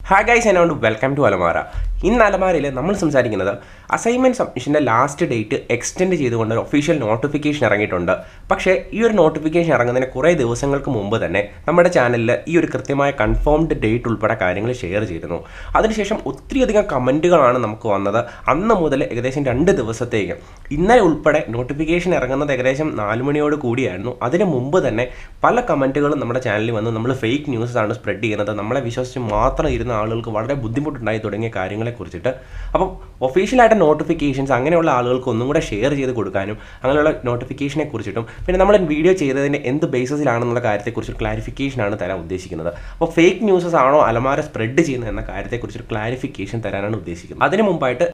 hi guys എന്നോണ്ട് welcome to Alamara ഇന്ന് അലമാരയിൽ നമ്മൾ സംസാരിക്കുന്നത് അസൈൻമെൻറ്റ് സബ്മിഷൻ്റെ ലാസ്റ്റ് ഡേറ്റ് എക്സ്റ്റെൻഡ് ചെയ്തുകൊണ്ട് ഒരു ഒഫീഷ്യൽ നോട്ടിഫിക്കേഷൻ ഇറങ്ങിയിട്ടുണ്ട് പക്ഷേ ഈ ഒരു നോട്ടിഫിക്കേഷൻ ഇറങ്ങുന്നതിന് കുറേ ദിവസങ്ങൾക്ക് മുമ്പ് തന്നെ നമ്മുടെ ചാനലിൽ ഈ ഒരു കൃത്യമായ കൺഫേംഡ് ഡേറ്റ് ഉൾപ്പെടെ കാര്യങ്ങൾ ഷെയർ ചെയ്തിരുന്നു അതിനുശേഷം ഒത്തിരിയധികം കമൻറ്റുകളാണ് നമുക്ക് വന്നത് അന്ന് മുതൽ ഏകദേശം രണ്ട് ദിവസത്തേക്ക് ഇന്നലെ ഉൾപ്പെടെ നോട്ടിഫിക്കേഷൻ ഇറങ്ങുന്നത് ഏകദേശം നാല് മണിയോട് കൂടിയായിരുന്നു അതിന് മുമ്പ് തന്നെ പല കമൻറ്റുകളും നമ്മുടെ ചാനലിൽ വന്ന് നമ്മൾ ഫേക്ക് ന്യൂസ് ആണ് സ്പ്രെഡ് ചെയ്യുന്നത് നമ്മളെ വിശ്വസിച്ച് മാത്രം ഇരുന്ന ആളുകൾക്ക് വളരെ ബുദ്ധിമുട്ടുണ്ടായി തുടങ്ങിയ കാര്യങ്ങളെ കുറിച്ചിട്ട് അപ്പം ഒഫീഷ്യലായിട്ട് നോട്ടിഫിക്കേഷൻസ് അങ്ങനെയുള്ള ആളുകൾക്ക് ഒന്നും കൂടെ ഷെയർ ചെയ്ത് കൊടുക്കാനും അങ്ങനെയുള്ള നോട്ടിഫിക്കേഷനെ കുറിച്ചിട്ടും പിന്നെ നമ്മൾ വീഡിയോ ചെയ്തതിൻ്റെ എന്ത് ബേസിസിലാണെന്നുള്ള കാര്യത്തെക്കുറിച്ച് ക്ലാരിഫിക്കേഷനാണ് തരാൻ ഉദ്ദേശിക്കുന്നത് അപ്പോൾ ഫേക്ക് ന്യൂസസ് ആണോ അലമാര സ്പ്രെഡ് ചെയ്യുന്നത് എന്ന കാര്യത്തെക്കുറിച്ച് ക്ലാരിഫിക്കേഷൻ തരാനാണ് ഉദ്ദേശിക്കുന്നത് അതിന് മുമ്പായിട്ട്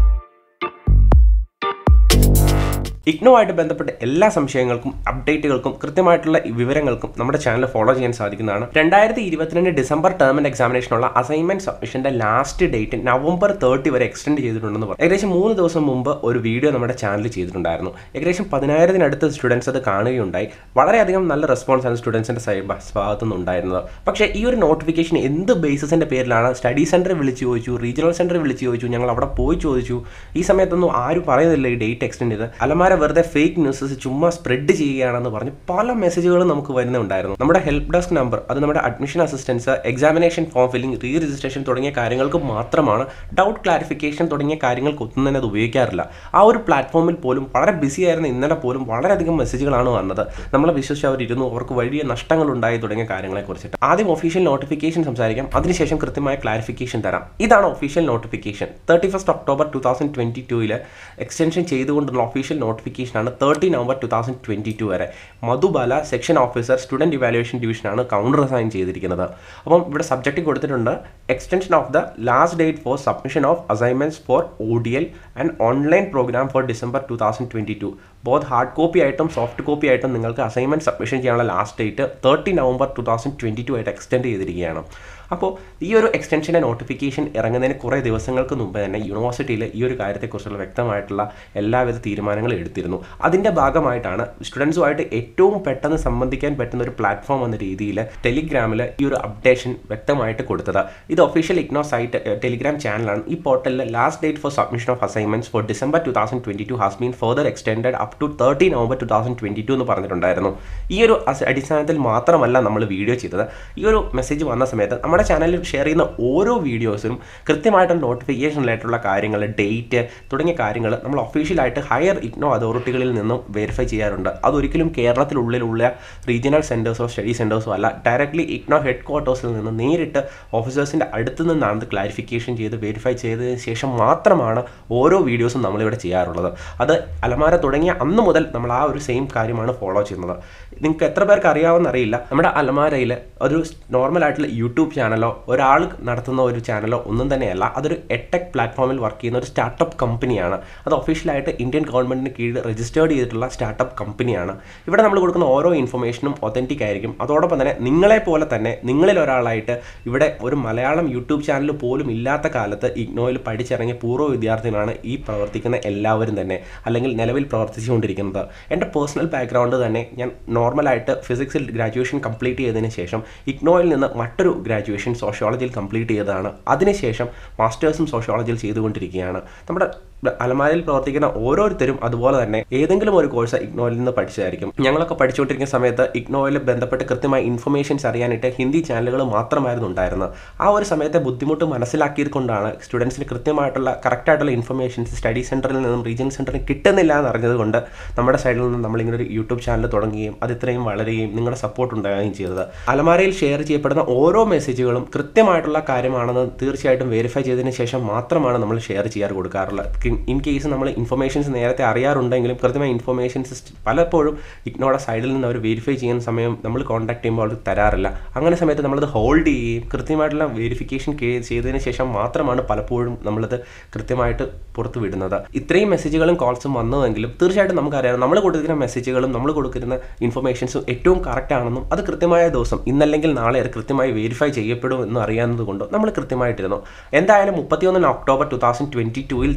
ഇഗ്നോ ആയിട്ട് ബന്ധപ്പെട്ട എല്ലാ സംശയങ്ങൾക്കും അപ്ഡേറ്റുകൾക്കും കൃത്യമായിട്ടുള്ള വിവരങ്ങൾക്കും നമ്മുടെ ചാനൽ ഫോളോ ചെയ്യാൻ സാധിക്കുന്നതാണ് രണ്ടായിരത്തി ഇരുപത്തിരണ്ട് ഡിസംബർ ടേം ആൻഡ് എക്സാമിനേഷനുള്ള അസൈൻമെന്റ് സബ്മിഷന്റെ ലാസ്റ്റ് ഡേറ്റ് നവംബർ തേർട്ടി വരെ എക്സ്റ്റെൻഡ് ചെയ്തിട്ടുണ്ടെന്ന് പറഞ്ഞു ഏകദേശം മൂന്ന് ദിവസം മുമ്പ് ഒരു വീഡിയോ നമ്മുടെ ചാനലിൽ ചെയ്തിട്ടുണ്ടായിരുന്നു ഏകദേശം പതിനായിരത്തിനടുത്ത് സ്റ്റുഡൻസ് അത് കാണുകയുണ്ടായി വളരെയധികം നല്ല റെസ്പോൺസ് ആണ് സ്റ്റുഡൻസിന്റെ ഭാഗത്തു നിന്നുണ്ടായിരുന്നത് പക്ഷേ ഈ ഒരു നോട്ടിഫിക്കേഷൻ എന്ത് ബേസിസിന്റെ പേരിലാണ് സ്റ്റഡി സെന്റർ വിളിച്ച് ചോദിച്ചു റീജിയണൽ സെന്റർ വിളിച്ച് ചോദിച്ചു ഞങ്ങൾ അവിടെ പോയി ചോദിച്ചു ഈ സമയത്തൊന്നും ആരും പറയുന്നില്ല ഈ ഡേറ്റ് എക്സ്റ്റെൻഡ് ചെയ്ത് അലമാര വെറുതെ ഫേക്ക് ന്യൂസസ് ചുമ്മാ സ്പ്രെഡ് ചെയ്യുകയാണെന്ന് പറഞ്ഞ് പല മെസ്സേജുകളും നമുക്ക് വരുന്നുണ്ടായിരുന്നു നമ്മുടെ ഹെൽപ്പ് ഡെസ്ക് നമ്പർ അത് നമ്മുടെ admission assistance examination form filling re registration തുടങ്ങിയ കാര്യങ്ങൾക്ക് മാത്രമാണ് ഡൗട്ട് ക്ലാരിഫിക്കേഷൻ തുടങ്ങിയ കാര്യങ്ങൾക്ക് ഒന്നും തന്നെ അത് ഉപയോഗിക്കാറില്ല ആ ഒരു പ്ലാറ്റ്ഫോമിൽ പോലും വളരെ ബിസി ആയിരുന്ന ഇന്നലെ പോലും വളരെയധികം മെസ്സേജുകളാണ് വന്നത് നമ്മളെ വിശ്വസിച്ച് അവരിരുന്നു അവർക്ക് വലിയ നഷ്ടങ്ങൾ ഉണ്ടായി തുടങ്ങിയ കാര്യങ്ങളെ കുറിച്ചിട്ട് ആദ്യം ഒഫീഷ്യൽ നോട്ടിഫിക്കേഷൻ സംസാരിക്കാം അതിനുശേഷം കൃത്യമായ ക്ലാരിഫിക്കേഷൻ തരാം ഇതാണ് official notification thirty first October two thousand twenty ടൂവിൽ എക്സ്റ്റൻഷൻ ചെയ്തുകൊണ്ടുള്ള ഒഫീഷ്യൽ നോട്ടിഫിക്കേഷനാണ് thirty November two thousand twenty two വരെ Madhubala section officer student evaluation ഡിവിഷനാണ് കൗണ്ടർ അസൈൻ ചെയ്തിരിക്കുന്നത് അപ്പം ഇവിടെ സബ്ജക്റ്റ് കൊടുത്തിട്ടുണ്ട് extension of the last date for submission of assignments for O D L and online program for December two thousand twenty two both hard copy ആയിട്ടും soft copy ആയിട്ടും നിങ്ങൾക്ക് assignment submission ചെയ്യാനുള്ള last date thirty November two thousand twenty two ആയിട്ട് extend ചെയ്തിരിക്കുകയാണ് അപ്പോൾ ഈ ഒരു എക്സ്റ്റൻഷൻ്റെ notification ഇറങ്ങുന്നതിന് കുറേ ദിവസങ്ങൾക്ക് മുമ്പ് തന്നെ യൂണിവേഴ്സിറ്റിയിൽ ഈ ഒരു കാര്യത്തെക്കുറിച്ചുള്ള വ്യക്തമായിട്ടുള്ള എല്ലാവിധ തീരുമാനങ്ങളും എടുത്തിരുന്നു അതിൻ്റെ ഭാഗമായിട്ടാണ് സ്റ്റുഡൻസുമായിട്ട് ഏറ്റവും പെട്ടെന്ന് സംബന്ധിക്കാൻ പറ്റുന്ന ഒരു പ്ലാറ്റ്ഫോം എന്ന രീതിയിൽ ടെലിഗ്രാമിൽ ഈ ഒരു അപ്ഡേഷൻ വ്യക്തമായിട്ട് കൊടുത്തത് ഇത് ഒഫീഷ്യൽ ഇഗ്നോ സൈറ്റ് ടെലിഗ്രാം ചാനലാണ് ഈ പോർട്ടലിൽ last date for submission of assignments for December two thousand twenty two has been further extend up to thirty November two thousand twenty two എന്ന് പറഞ്ഞിട്ടുണ്ടായിരുന്നു ഈ ഒരു അടിസ്ഥാനത്തിൽ മാത്രമല്ല നമ്മൾ വീഡിയോ ചെയ്തത് ഈ ഒരു മെസ്സേജ് വന്ന സമയത്ത് നമ്മുടെ ചാനലിൽ ഷെയർ ചെയ്യുന്ന ഓരോ വീഡിയോസിനും കൃത്യമായിട്ടുള്ള നോട്ടിഫിക്കേഷനിലായിട്ടുള്ള കാര്യങ്ങൾ ഡേറ്റ് തുടങ്ങിയ കാര്യങ്ങൾ നമ്മൾ ഒഫീഷ്യലായിട്ട് ഹയർ ഇഗ്നോ അതോറിറ്റികളിൽ നിന്നും വെരിഫൈ ചെയ്യാറുണ്ട് അതൊരിക്കലും കേരളത്തിനുള്ളിലുള്ള റീജിയണൽ സെൻറ്റേഴ്സോ സ്റ്റഡി സെൻറ്റേഴ്സോ അല്ല ഡയറക്റ്റ്ലി ഇഗ്നോ ഹെഡ് ക്വാർട്ടേഴ്സിൽ നിന്ന് നേരിട്ട് ഓഫീസേഴ്സിൻ്റെ അടുത്ത് നിന്നാണ് ഇത് ക്ലാരിഫിക്കേഷൻ ചെയ്ത് വെരിഫൈ ചെയ്തതിന് ശേഷം മാത്രമാണ് ഓരോ വീഡിയോസും നമ്മളിവിടെ ചെയ്യാറുള്ളത് അത് അലമാര തുടങ്ങിയ അന്ന് മുതൽ നമ്മൾ ആ ഒരു സെയിം കാര്യമാണ് ഫോളോ ചെയ്യുന്നത് നിങ്ങൾക്ക് എത്ര പേർക്ക് അറിയാവുന്ന അറിയില്ല നമ്മുടെ അലമാരയിൽ ഒരു നോർമൽ ആയിട്ടുള്ള യൂട്യൂബ് ചാനലോ ഒരാൾ നടത്തുന്ന ഒരു ചാനലോ ഒന്നും തന്നെയല്ല അതൊരു എടെക് പ്ലാറ്റ്ഫോമിൽ വർക്ക് ചെയ്യുന്ന ഒരു സ്റ്റാർട്ടപ്പ് കമ്പനിയാണ് അത് ഒഫീഷ്യലായിട്ട് ഇന്ത്യൻ ഗവൺമെൻറ്റിന് കീഴിൽ രജിസ്റ്റേർഡ് ചെയ്തിട്ടുള്ള സ്റ്റാർട്ടപ്പ് കമ്പനിയാണ് ഇവിടെ നമ്മൾ കൊടുക്കുന്ന ഓരോ ഇൻഫർമേഷനും ഒത്തൻറ്റിക് ആയിരിക്കും അതോടൊപ്പം തന്നെ നിങ്ങളെ പോലെ തന്നെ നിങ്ങളിൽ ഒരാളായിട്ട് ഇവിടെ ഒരു മലയാളം യൂട്യൂബ് ചാനൽ പോലും ഇല്ലാത്ത കാലത്ത് ഇഗ്നോയിൽ പഠിച്ചിറങ്ങിയ പൂർവ്വ വിദ്യാർത്ഥികളാണ് ഈ പ്രവർത്തിക്കുന്ന എല്ലാവരും തന്നെ അല്ലെങ്കിൽ നിലവിൽ പ്രവർത്തിച്ചുകൊണ്ടിരിക്കുന്നത് എൻ്റെ പേഴ്സണൽ ബാക്ക്ഗ്രൗണ്ട് തന്നെ ഞാൻ നോർമലായിട്ട് ഫിസിക്സിൽ ഗ്രാജുവേഷൻ കംപ്ലീറ്റ് ചെയ്തതിന് ശേഷം ഇഗ്നോയിൽ നിന്ന് മറ്റൊരു ഗ്രാജുവേഷൻ സോഷ്യോളജിയിൽ കംപ്ലീറ്റ് ചെയ്തതാണ് അതിനുശേഷം മാസ്റ്റേഴ്സും സോഷ്യോളജിയിൽ ചെയ്തുകൊണ്ടിരിക്കുകയാണ് നമ്മുടെ അലമാരയിൽ പ്രവർത്തിക്കുന്ന ഓരോരുത്തരും അതുപോലെ തന്നെ ഏതെങ്കിലും ഒരു കോഴ്സ് ഇഗ്നോയിൽ നിന്ന് പഠിച്ചതായിരിക്കും ഞങ്ങളൊക്കെ പഠിച്ചുകൊണ്ടിരിക്കുന്ന സമയത്ത് ഇഗ്നോയിൽ ബന്ധപ്പെട്ട് കൃത്യമായ ഇൻഫർമേഷൻസ് അറിയാനായിട്ട് ഹിന്ദി ചാനലുകൾ മാത്രമായിരുന്നു ഉണ്ടായിരുന്നത് ആ ഒരു സമയത്തെ ബുദ്ധിമുട്ട് മനസ്സിലാക്കിയത് കൊണ്ടാണ് സ്റ്റുഡൻസിന് കൃത്യമായിട്ടുള്ള കറക്റ്റായിട്ടുള്ള ഇൻഫർമേഷൻസ് സ്റ്റഡി സെൻറ്ററിൽ നിന്നും റീജിയൻ സെൻറ്ററിൽ കിട്ടുന്നില്ല എന്ന് അറിഞ്ഞത് കൊണ്ട് നമ്മുടെ സൈഡിൽ നിന്ന് നമ്മളിങ്ങനെ ഒരു യൂട്യൂബ് ചാനൽ തുടങ്ങുകയും അത് ഇത്രയും വളരുകയും നിങ്ങളുടെ സപ്പോർട്ട് ഉണ്ടാകുകയും ചെയ്തത് അലമാരയിൽ ഷെയർ ചെയ്യപ്പെടുന്ന ഓരോ മെസ്സേജുകളും കൃത്യമായിട്ടുള്ള കാര്യമാണെന്ന് തീർച്ചയായിട്ടും വെരിഫൈ ചെയ്തതിന് ശേഷം മാത്രമാണ് നമ്മൾ ഷെയർ ചെയ്യാറ് കൊടുക്കാറുള്ളത് ഇൻ കേസ് നമ്മൾ ഇൻഫർമേഷൻസ് നേരത്തെ അറിയാറുണ്ടെങ്കിലും കൃത്യമായ ഇൻഫർമേഷൻസ് പലപ്പോഴും ഇഗ്നോയുടെ സൈഡിൽ നിന്ന് അവർ വെരിഫൈ ചെയ്യുന്ന സമയം നമ്മൾ കോൺടാക്ട് ചെയ്യുമ്പോൾ അവർ തരാറില്ല അങ്ങനെ സമയത്ത് നമ്മളത് ഹോൾഡ് ചെയ്യുകയും കൃത്യമായിട്ടുള്ള വെരിഫിക്കേഷൻ ചെയ്തതിന് ശേഷം മാത്രമാണ് പലപ്പോഴും നമ്മളത് കൃത്യമായിട്ട് പുറത്തു വിടുന്നത് ഇത്രയും മെസ്സേജുകളും കോൾസും വന്നതെങ്കിലും തീർച്ചയായിട്ടും നമുക്കറിയാം നമ്മൾ കൊടുക്കുന്ന മെസ്സേജുകളും നമ്മൾ കൊടുക്കുന്ന ഇൻഫർമേഷൻസും ഏറ്റവും കറക്റ്റ് ആണെന്നും അത് കൃത്യമായ ദിവസം ഇന്നല്ലെങ്കിൽ നാളെ അത് കൃത്യമായി വെരിഫൈ ചെയ്യപ്പെടും എന്ന് അറിയാവുന്നത് കൊണ്ട് നമ്മൾ കൃത്യമായിട്ടിരുന്നു എന്തായാലും മുപ്പത്തിയൊന്നിന് ഒക്ടോബർ ടു തൗസൻഡ് ട്വൻറ്റി ടൂവിൽ തന്നെ ഈ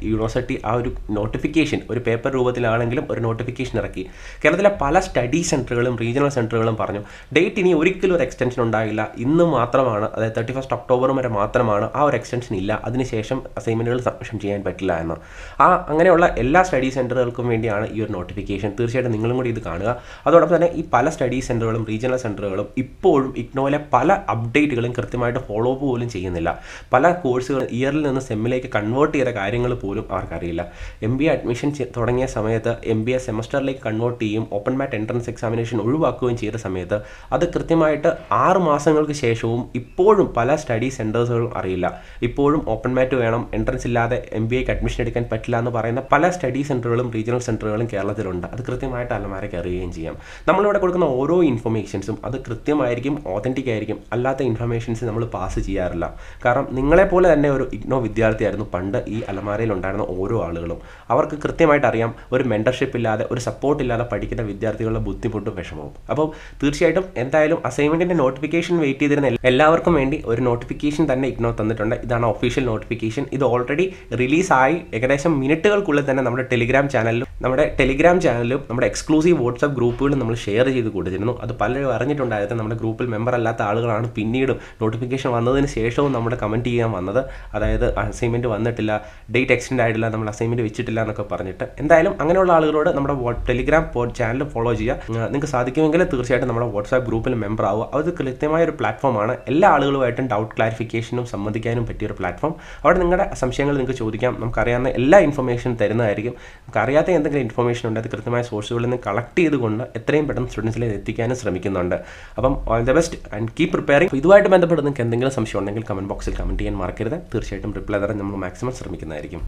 യൂണിവേഴ്സിറ്റി ആ ഒരു നോട്ടിഫിക്കേഷൻ ഒരു പേപ്പർ രൂപത്തിലാണെങ്കിലും ഒരു നോട്ടിഫിക്കേഷൻ ഇറക്കി കേരളത്തിലെ പല സ്റ്റഡി സെൻറ്ററുകളും റീജിയണൽ സെൻറ്ററുകളും പറഞ്ഞു ഡേറ്റ് ഇനി ഒരിക്കലും ഒരു എക്സ്റ്റൻഷൻ ഉണ്ടാകില്ല ഇന്ന് മാത്രമാണ് അതായത് തേർട്ടി ഫസ്റ്റ് ഒക്ടോബർ വരെ മാത്രമാണ് ആ ഒരു എക്സ്റ്റൻഷൻ ഇല്ല അതിനുശേഷം അസൈൻമെൻറ്റുകൾ സബ്മിഷൻ ചെയ്യാൻ പറ്റില്ല എന്ന് ആ അങ്ങനെയുള്ള എല്ലാ സ്റ്റഡി സെൻറ്ററുകൾക്കും വേണ്ടിയാണ് ഈ ഒരു നോട്ടിഫിക്കേഷൻ തീർച്ചയായിട്ടും നിങ്ങളും കൂടി ഇത് കാണുക അതോടൊപ്പം തന്നെ ഈ പല സ്റ്റഡി സെൻറ്ററുകളും റീജിയണൽ സെൻറ്ററുകളും ഇപ്പോഴും ഇഗ്നോയിലെ പല അപ്ഡേറ്റുകളും കൃത്യമായിട്ട് ഫോളോ അപ്പ് പോലും ചെയ്യുന്നില്ല പല കോഴ്സുകൾ ഇയറിൽ നിന്ന് സെമ്മിലേക്ക് കൺവേർട്ട് ചെയ്ത കാര്യങ്ങൾ പോലും അവർക്കറിയില്ല എം ബി എ അഡ്മിഷൻ തുടങ്ങിയ സമയത്ത് എം ബി എ സെമസ്റ്ററിലേക്ക് കൺവേർട്ട് ചെയ്യും ഓപ്പൺ മാറ്റ് എൻട്രൻസ് എക്സാമിനേഷൻ ഒഴിവാക്കുകയും ചെയ്ത സമയത്ത് അത് കൃത്യമായിട്ട് ആറ് മാസങ്ങൾക്ക് ശേഷവും ഇപ്പോഴും പല സ്റ്റഡി സെൻറ്റേഴ്സുകളും അറിയില്ല ഇപ്പോഴും ഓപ്പൺ മാറ്റ് വേണം എൻട്രൻസ് ഇല്ലാതെ എം ബി എക്ക് അഡ്മിഷൻ എടുക്കാൻ പറ്റില്ല എന്ന് പറയുന്ന പല സ്റ്റഡി സെൻറ്ററുകളും റീജിയണൽ സെൻറ്ററുകളും കേരളത്തിലുണ്ട് അത് കൃത്യമായിട്ട് അലമാരയ്ക്ക് അറിയുകയും ചെയ്യാം നമ്മളിവിടെ കൊടുക്കുന്ന ഓരോ ഇൻഫർമേഷൻസും അത് കൃത്യമായിരിക്കും ഓതൻറ്റിക് ആയിരിക്കും അല്ലാത്ത ഇൻഫർമേഷൻസ് നമ്മൾ പാസ് ചെയ്യാറില്ല കാരണം നിങ്ങളെപ്പോലെ തന്നെ ഒരു ഇഗ്നോ വിദ്യാർത്ഥിയായിരുന്നു പണ്ട് ഈ അലമാരയിൽ ഉണ്ടായിരുന്ന ഓരോ ആളുകളും അവർക്ക് കൃത്യമായിട്ട് അറിയാം ഒരു മെൻറ്റർഷിപ്പ് ഇല്ലാതെ ഒരു സപ്പോർട്ട് ഇല്ലാതെ പഠിക്കുന്ന വിദ്യാർത്ഥികളുടെ ബുദ്ധിമുട്ടും വിഷമവും അപ്പോൾ തീർച്ചയായിട്ടും എന്തായാലും അസൈൻമെൻറ്റിൻ്റെ നോട്ടിഫിക്കേഷൻ വെയിറ്റ് ചെയ്തിരുന്ന എല്ലാവർക്കും വേണ്ടി ഒരു നോട്ടിഫിക്കേഷൻ തന്നെ ഇഗ്നോ തന്നിട്ടുണ്ട് ഇതാണ് ഒഫീഷ്യൽ നോട്ടിഫിക്കേഷൻ ഇത് ഓൾറെഡി റിലീസായി ഏകദേശം മിനിറ്റുകൾക്കുള്ളിൽ തന്നെ നമ്മുടെ ടെലിഗ്രാം ചാനലിലും നമ്മുടെ ടെലിഗ്രാം ചാനലിലും നമ്മുടെ എക്സ്ക്ലൂസീവ് വാട്സ്ആപ്പ് ഗ്രൂപ്പുകളും നമ്മൾ ഷെയർ ചെയ്ത് കൊടുത്തിരുന്നു അത് പലരും അറിഞ്ഞിട്ടുണ്ടായിരുന്നു നമ്മുടെ ഗ്രൂപ്പിൽ മെമ്പർ അല്ലാത്ത ആളുകളാണ് പിന്നീടും നോട്ടിഫിക്കേഷൻ വന്നതിന് ശേഷവും നമ്മുടെ കമൻറ്റ് ചെയ്യാൻ വന്നത് അതായത് അസൈൻമെൻറ്റ് വന്നിട്ടില്ല ഡേറ്റ് എക്സ്റ്റെൻഡ് ആയിട്ടില്ല നമ്മൾ അസൈൻമെൻറ്റ് വെച്ചിട്ടില്ല എന്നൊക്കെ പറഞ്ഞിട്ട് എന്തായാലും അങ്ങനെയുള്ള ആളുകളോട് നമ്മുടെ ടെലിഗ്രാം ചാനൽ ഫോളോ ചെയ്യുക നിങ്ങൾക്ക് സാധിക്കുമെങ്കിൽ തീർച്ചയായിട്ടും നമ്മുടെ വാട്സാപ്പ് ഗ്രൂപ്പിൽ മെമ്പർ ആവുക അത് കൃത്യമായ ഒരു പ്ലാറ്റ്ഫോമാണ് എല്ലാ ആളുകളുമായിട്ടും ഡൗട്ട് ക്ലാരിഫിക്കേഷനും സംബന്ധിക്കാനും പറ്റിയ ഒരു പ്ലാറ്റ്ഫോം അവിടെ നിങ്ങളുടെ സംശയങ്ങൾ നിങ്ങൾക്ക് ചോദിക്കാം നമുക്കറിയാവുന്ന എല്ലാ ഇൻഫർമേഷനും തരുന്നതായിരിക്കും നമുക്ക് അറിയാത്ത എന്തെങ്കിലും ഇൻഫർമേഷൻ ഉണ്ട് അത് കൃത്യമായ സോഴ്സുകളിൽ നിന്ന് കളക്ട് ചെയ്തുകൊണ്ട് എത്രയും പെട്ടെന്ന് സ്റ്റുഡൻസിലേക്ക് എത്തിക്കാനും ശ്രമിക്കുന്നുണ്ട് അപ്പം all the best and keep preparing ഇതുമായിട്ട് ബന്ധപ്പെട്ട് നിങ്ങൾക്ക് എന്തെങ്കിലും സംശയം ഉണ്ടെങ്കിൽ കമൻറ്റ് ബോക്സിൽ കമൻറ്റ് ചെയ്യാൻ മറക്കരുത് തീർച്ചയായിട്ടും റിപ്ലൈ തരാൻ നമ്മൾ മാക്സിമം ശ്രമിക്കുന്നതായിരിക്കും